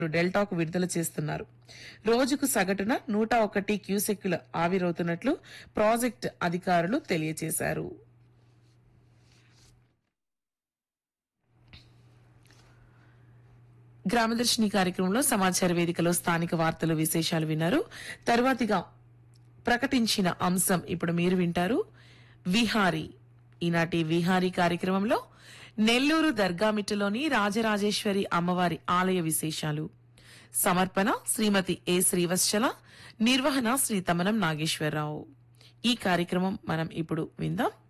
డెల్టాకు విడుదల చేస్తున్నారు రోజుకు సగటున నూట ఒకటి క్యూసెక్కుల ఆవిరవుతున్నట్లు ప్రాజెక్ట్ అధికారులు తెలియజేశారు గ్రామదర్శిని కార్యక్రమంలో సమాచార వేదికలో స్థానిక వార్తలు విశేషాలు విన్నారు తరువాతిగా ప్రకటించిన అంశం ఇప్పుడు మీరు వింటారు విహారీ ఈనాటి విహారీ కార్యక్రమంలో నెల్లూరు దర్గామిట్టలోని రాజరాజేశ్వరి అమ్మవారి ఆలయ విశేషాలు సమర్పణ శ్రీమతి ఏ శ్రీవత్సల నిర్వహణ శ్రీ తమనం నాగేశ్వరరావు ఈ కార్యక్రమం మనం ఇప్పుడు విందాం